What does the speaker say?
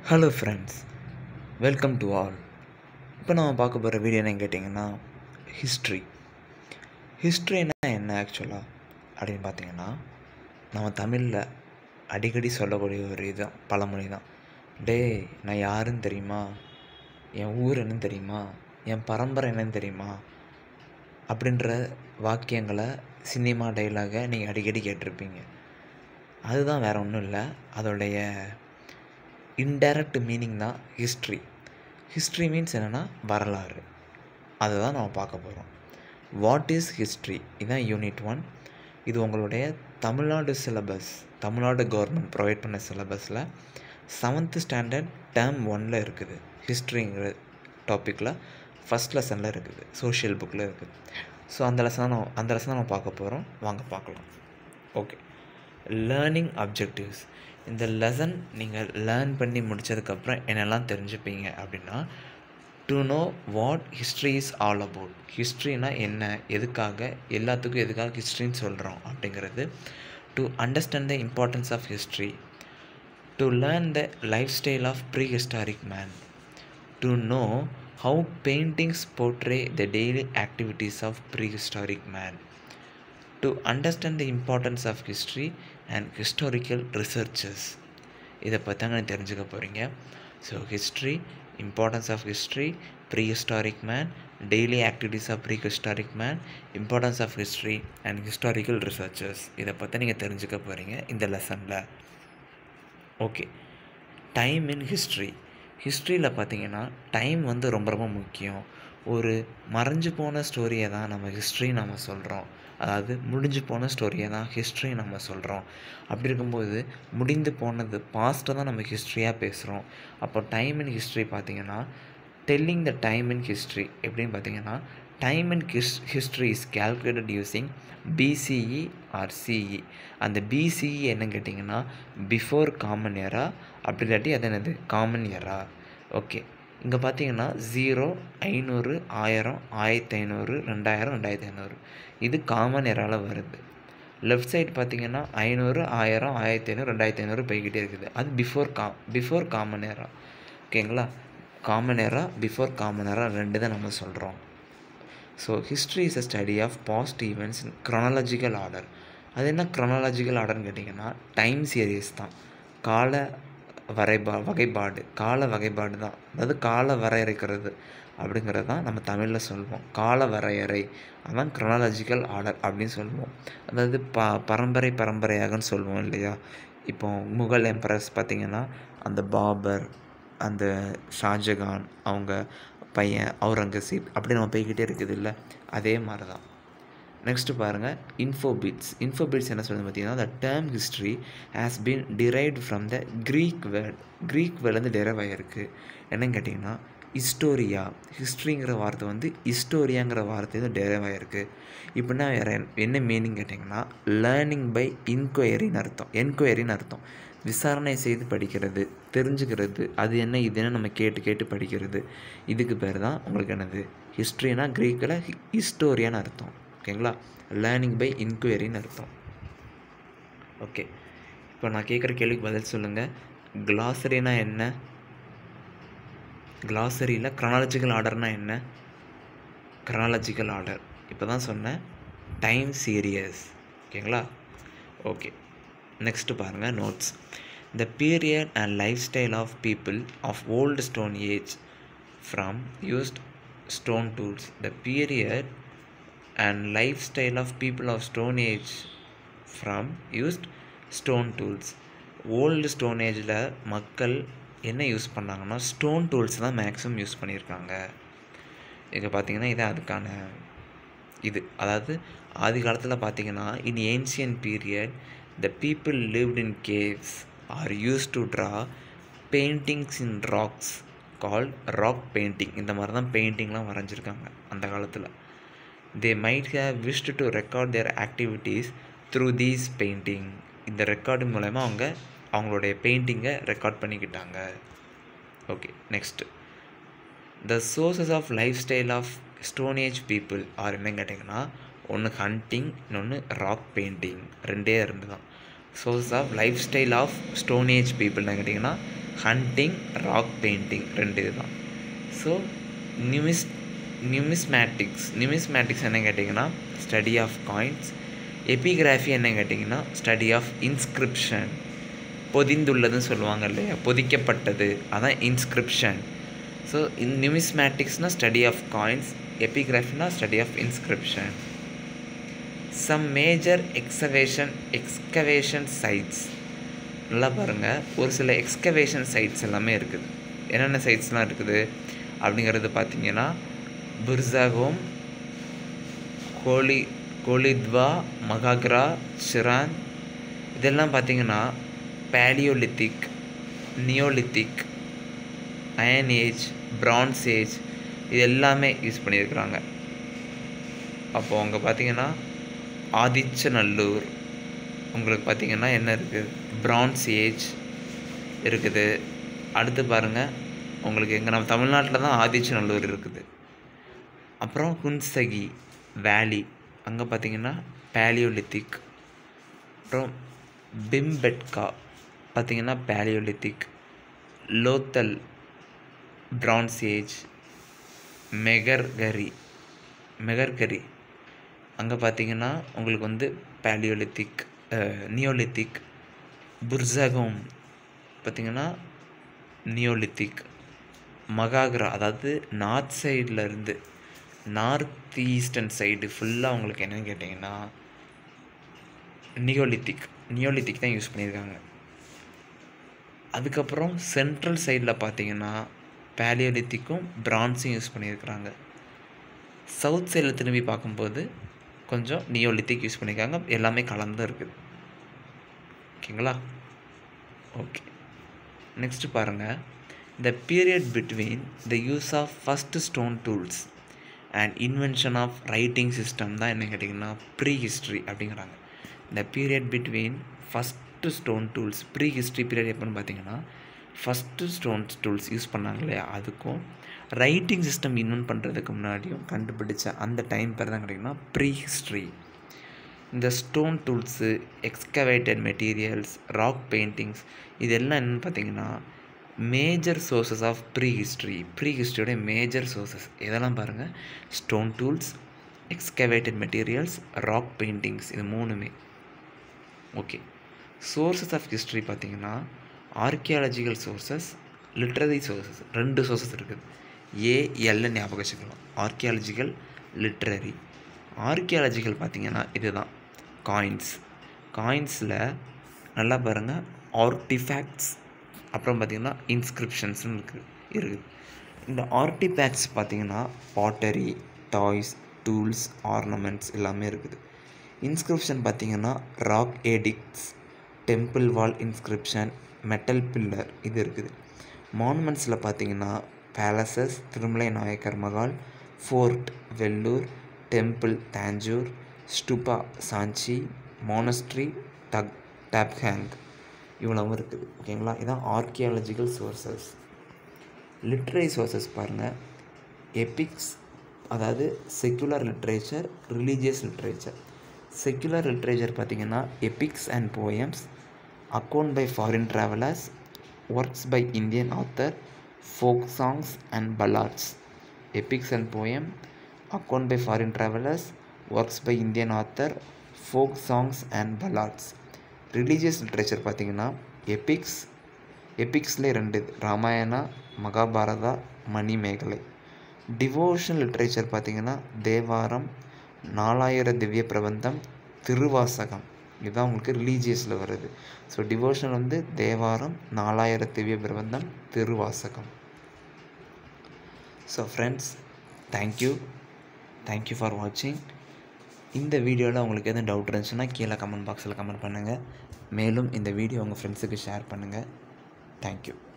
hello friends welcome to all இப்போ நம்ம பார்க்க போகிற வீடியோ என்னன்னு கேட்டிங்கன்னா ஹிஸ்ட்ரி ஹிஸ்ட்ரினா என்ன ஆக்சுவலாக அப்படின்னு பார்த்தீங்கன்னா நம்ம தமிழில் அடிக்கடி சொல்லக்கூடிய ஒரு இதுதான் பழமொழி தான் டேய் நான் யாருன்னு தெரியுமா என் ஊர் என்னன்னு தெரியுமா என் பரம்பரை என்னன்னு தெரியுமா அப்படின்ற வாக்கியங்களை சினிமா டைலாகை நீங்கள் அடிக்கடி கேட்டிருப்பீங்க அதுதான் வேறு ஒன்றும் இல்லை அதோடைய இன்டைரக்ட் மீனிங் தான் ஹிஸ்ட்ரி ஹிஸ்ட்ரி மீன்ஸ் என்னென்னா வரலாறு அதை தான் நம்ம பார்க்க போகிறோம் வாட் இஸ் ஹிஸ்ட்ரி இதுதான் யூனிட் ஒன் இது உங்களுடைய Tamil Nadu syllabus Tamil Nadu government provide பண்ண சிலபஸில் செவன்த்து ஸ்டாண்டர்ட் டேர்ம் ஒனில் இருக்குது ஹிஸ்ட்ரிங்கிற டாப்பிக்கில் ஃபஸ்ட் லெசனில் இருக்குது சோஷியல் புக்கில் இருக்குது ஸோ அந்த லெசன் நம்ம அந்த லெசன் நம்ம பார்க்க போகிறோம் வாங்க பார்க்கலாம் ஓகே லேர்னிங் அப்ஜெக்டிவ்ஸ் இந்த லெசன் நீங்கள் லேர்ன் பண்ணி முடித்ததுக்கப்புறம் என்னெல்லாம் தெரிஞ்சுப்பீங்க அப்படின்னா to know what history is all about ஹிஸ்ட்ரினா என்ன எதுக்காக எல்லாத்துக்கும் எதுக்காக ஹிஸ்ட்ரின்னு சொல்கிறோம் அப்படிங்கிறது to understand the importance of history to learn the lifestyle of prehistoric man to know how paintings portray the daily activities of prehistoric man to understand the importance of history and historical researches இதை பற்றி தெரிஞ்சுக்க போகிறீங்க so history importance of history prehistoric man daily activities of prehistoric man importance of history and historical researches இதை பற்றி நீங்கள் தெரிஞ்சுக்க போகிறீங்க இந்த லெசனில் ஓகே டைம் இன் ஹிஸ்ட்ரி ஹிஸ்ட்ரியில் பார்த்தீங்கன்னா டைம் வந்து ரொம்ப ரொம்ப முக்கியம் ஒரு மறைஞ்சு போன ஸ்டோரியை தான் நம்ம ஹிஸ்ட்ரி நம்ம சொல்கிறோம் அதாவது முடிஞ்சு போன ஸ்டோரியை தான் ஹிஸ்ட்ரி நம்ம சொல்கிறோம் அப்படி இருக்கும்போது முடிந்து போனது பாஸ்ட்டை தான் நம்ம ஹிஸ்ட்ரியாக பேசுகிறோம் அப்போ டைம் இன் ஹிஸ்ட்ரி பார்த்திங்கன்னா telling the time in history எப்படின்னு பார்த்தீங்கன்னா time in his history is calculated using BCE or CE அந்த பிசிஇ என்னன்னு கேட்டிங்கன்னா பிஃபோர் காமன் எரா அப்படி இல்லாட்டி அது என்னது காமன் எரா ஓகே இங்கே பார்த்தீங்கன்னா ஜீரோ ஐநூறு ஆயிரம் ஆயிரத்தி ஐநூறு ரெண்டாயிரம் ரெண்டாயிரத்தி ஐநூறு இது காமன் எரால வருது லெஃப்ட் சைடு பார்த்தீங்கன்னா ஐநூறு ஆயிரம் ஆயிரத்தி ஐநூறு ரெண்டாயிரத்தி ஐநூறு போய்கிட்டே இருக்குது அது பிஃபோர் கா பிஃபோர் காமன் எரா ஓகேங்களா common era before common era ரெண்டு தான் நம்ம சொல்கிறோம் so history is a study of past events in chronological order அது என்ன க்ரொனாலஜிக்கல் ஆர்டர்னு கேட்டிங்கன்னா டைம் சீரியஸ் தான் கால வரைபா வகைப்பாடு கால வகைப்பாடு தான் அதாவது கால வரையறைக்கிறது அப்படிங்கிறது தான் நம்ம தமிழில் சொல்லுவோம் கால வரையறை அதான் க்ரொனாலஜிக்கல் ஆர்டர் அப்படின்னு சொல்லுவோம் அதாவது ப பரம்பரை பரம்பரையாகன்னு சொல்லுவோம் இல்லையா இப்போ முகல் எம்பரஸ் பார்த்திங்கன்னா அந்த பாபர் அந்த ஷாஜகான் அவங்க பையன் அவுரங்கசீப் அப்படி நம்ம போய்கிட்டே இருக்குது இல்லை அதே மாதிரி தான் நெக்ஸ்ட்டு பாருங்கள் இன்ஃபோபிட்ஸ் இன்ஃபோபிட்ஸ் என்ன சொல்லுது பார்த்தீங்கன்னா the term history has been derived from the Greek word Greek வேர்ட்லேருந்து டிரைவ் ஆகிருக்கு என்னன்னு கேட்டிங்கன்னா ஹிஸ்டோரியா ஹிஸ்ட்ரிங்கிற வார்த்தை வந்து ஹிஸ்டோரியாங்கிற வார்த்தை வந்து டிரைவ் ஆகிருக்கு இப்படின்னா வேறு என்ன மீனிங் கேட்டிங்கன்னா லேர்னிங் பை இன்கொயரின்னு அர்த்தம் என்கொயரின்னு அர்த்தம் விசாரணை செய்து படிக்கிறது தெரிஞ்சுக்கிறது அது என்ன இது என்ன நம்ம கேட்டு கேட்டு படிக்கிறது இதுக்கு பேர் தான் உங்களுக்கு என்னது ஹிஸ்ட்ரினா க்ரீக்கில் ஹிஸ்டோரியான்னு அர்த்தம் ஓகேங்களா லேர்னிங் பை இன்கொயரின்னு அர்த்தம் ஓகே இப்போ நான் கேட்குற கேள்விக்கு பதில் சொல்லுங்கள் கிளாசரினா என்ன கிளாசரியில் க்ரானாலஜிக்கல் ஆர்டர்னால் என்ன க்ரானாலஜிக்கல் ஆர்டர் இப்போ தான் சொன்னேன் டைம் சீரியஸ் ஓகேங்களா ஓகே நெக்ஸ்ட்டு பாருங்கள் notes the period and lifestyle of people of old stone age from used stone tools the period and lifestyle of people of stone age from used stone tools old stone ஏஜில் மக்கள் என்ன use பண்ணாங்கன்னா stone tools தான் maximum use பண்ணியிருக்காங்க இங்கே பார்த்தீங்கன்னா இது அதுக்கான இது அதாவது ஆதி காலத்தில் பார்த்தீங்கன்னா in ancient period the people lived in caves or use to draw paintings in rocks called rock painting இந்த மாதிரி தான் பெயிண்டிங்லாம் வரைஞ்சிருக்காங்க அந்த காலத்தில் they might have wished to record their activities through these painting இந்த ரெக்கார்டு மூலயமா அவங்க அவங்களுடைய பெயிண்டிங்கை ரெக்கார்ட் பண்ணிக்கிட்டாங்க okay next the sources of lifestyle of stone age people are என்னன்னு கேட்டிங்கன்னா ஒன்று ஹண்டிங் இன்னொன்று ராக் பெயிண்டிங் ரெண்டே ரெண்டு தான் source of lifestyle of stone age பீப்புள்னு கேட்டிங்கன்னா ஹண்டிங் ராக் பெயிண்டிங் ரெண்டு இதுதான் ஸோ நியூமிஸ் நியூமிஸ்மேட்டிக்ஸ் நியூமிஸ்மேட்டிக்ஸ் என்ன கேட்டிங்கன்னா ஸ்டடி ஆஃப் காயின்ஸ் எபிகிராஃபி என்ன கேட்டிங்கன்னா ஸ்டடி ஆஃப் இன்ஸ்கிரிப்ஷன் பொதிந்துள்ளதுன்னு சொல்லுவாங்க இல்லையா பொதிக்கப்பட்டது அதான் இன்ஸ்கிரிப்ஷன் ஸோ இன் நியூமிஸ்மேட்டிக்ஸ்னால் ஸ்டடி ஆஃப் காயின்ஸ் எபிகிராஃபினா study of inscription some major excavation excavation sites நல்லா பாருங்கள் ஒரு சில எக்ஸ்கவேஷன் சைட்ஸ் எல்லாமே இருக்குது என்னென்ன சைட்ஸ்லாம் இருக்குது அப்படிங்கிறது பார்த்தீங்கன்னா புர்சாகோம் கோலி கோலித்வா மகாக்ரா ஷிரான் இதெல்லாம் பார்த்தீங்கன்னா palaeolithic neolithic iron age bronze age இது எல்லாமே யூஸ் பண்ணியிருக்கிறாங்க அப்போது அங்கே பார்த்தீங்கன்னா ஆதிச்சநல்லூர் உங்களுக்கு பார்த்தீங்கன்னா என்ன இருக்குது பிரான்ஸ் ஏஜ் இருக்குது அடுத்து பாருங்கள் உங்களுக்கு எங்கே நம்ம தமிழ்நாட்டில் தான் ஆதிச்சநல்லூர் இருக்குது அப்புறம் ஹுன்சகி வேலி அங்கே பார்த்தீங்கன்னா பேலியோலித்திக் அப்புறம் பிம்பெட்கா பார்த்தீங்கன்னா palaeolithic Lothal bronze age Mehrgarh Mehrgarh அங்கே பார்த்தீங்கன்னா உங்களுக்கு வந்து பேலியோலித்திக் நியோலித்திக் புர்சகோம் பார்த்தீங்கன்னா நியோலித்திக் மகாக்ரா அதாவது நார்த் சைடில் இருந்து நார்த் ஈஸ்டர்ன் சைடு ஃபுல்லாக உங்களுக்கு என்னென்னு கேட்டிங்கன்னா நியோலித்திக் நியோலித்திக் தான் யூஸ் பண்ணியிருக்காங்க அதுக்கப்புறம் சென்ட்ரல் சைடில் பார்த்தீங்கன்னா பேலியோலித்திக்கும் பிரான்ஸும் யூஸ் பண்ணியிருக்கிறாங்க சவுத் சைடில் திரும்பி பார்க்கும்போது கொஞ்சம் நியோலித்திக் யூஸ் பண்ணியிருக்காங்க எல்லாமே கலந்து இருக்குது ஓகேங்களா ஓகே நெக்ஸ்ட்டு பாருங்கள் the period between the use of first stone tools and invention of writing system தான் என்ன கேட்டிங்கன்னா ப்ரீ ஹிஸ்ட்ரி அப்படிங்கிறாங்க இந்த period between first stone tools prehistory period எப்போன்னு பார்த்தீங்கன்னா ஃபஸ்ட்டு ஸ்டோன் டூல்ஸ் யூஸ் பண்ணாங்க இல்லையா அதுக்கும் ரைட்டிங் சிஸ்டம் இன்வென்ட் பண்ணுறதுக்கு முன்னாடியும் கண்டுபிடிச்ச அந்த டைம் பேர் தான் கிடைக்குன்னா ப்ரீ ஹிஸ்ட்ரி இந்த stone tools excavated materials rock paintings இதெல்லாம் என்னென்னு பார்த்தீங்கன்னா major sources of prehistory ப்ரீ ஹிஸ்ட்ரியோடைய மேஜர் சோர்சஸ் இதெல்லாம் பாருங்கள் stone tools excavated materials rock paintings இது மூணுமே ஓகே சோர்சஸ் ஆஃப் ஹிஸ்ட்ரி பார்த்தீங்கன்னா ஆர்கியாலஜிக்கல் சோர்சஸ் லிட்ரரி சோர்சஸ் ரெண்டு சோர்சஸ் இருக்குது ஏஎல்னு ஞாபகம் வச்சுக்கலாம் ஆர்கியாலஜிக்கல் லிட்ரரி ஆர்கியாலஜிக்கல் பார்த்திங்கன்னா இதுதான் காயின்ஸ் காயின்ஸில் நல்லா பாருங்கள் ஆர்டிஃபேக்ட்ஸ் அப்புறம் பார்த்திங்கன்னா இன்ஸ்கிரிப்ஷன்ஸ்னு இருக்குது இருக்குது இந்த ஆர்டிஃபேக்ட்ஸ் பார்த்திங்கன்னா பாட்டரி டாய்ஸ் டூல்ஸ் ஆர்னமெண்ட்ஸ் எல்லாமே இருக்குது இன்ஸ்கிரிப்ஷன் பார்த்திங்கன்னா rock edicts temple wall inscription metal pillar இது இருக்குது மானுமெண்ட்ஸில் பார்த்தீங்கன்னா palaces Thirumalai Nayakkar Mahal fort Vellore temple Tanjore stupa Sanchi monastery டக் டேப்ஹேங் இவ்வளவும் இருக்குது ஓகேங்களா இதான் ஆர்கியாலஜிக்கல் சோர்சஸ் லிட்ரரி சோர்சஸ் பாருங்கள் எபிக்ஸ் அதாவது secular literature religious literature secular literature பார்த்திங்கன்னா epics and poems account by foreign travellers works by Indian author folk songs and ballads epics and poem account by foreign travellers works by Indian author folk songs and ballads religious literature பார்த்திங்கன்னா epics எபிக்ஸ்லேயே ரெண்டு இது Ramayana Mahabharata Manimekalai devotion literature பார்த்திங்கன்னா தேவாரம் நாலாயிர திவ்ய பிரபந்தம் திருவாசகம் இதுதான் உங்களுக்கு ரிலீஜியஸில் வருது so devotion வந்து Thevaram Nalayira Divya Prabandham Thiruvasagam so friends thank you thank you for வாட்சிங் இந்த வீடியோவில் உங்களுக்கு எதுவும் டவுட் இருந்துச்சுன்னா கீழே கமெண்ட் பாக்ஸில் கமெண்ட் பண்ணுங்கள் மேலும் இந்த வீடியோ உங்கள் ஃப்ரெண்ட்ஸுக்கு ஷேர் பண்ணுங்கள் தேங்க்யூ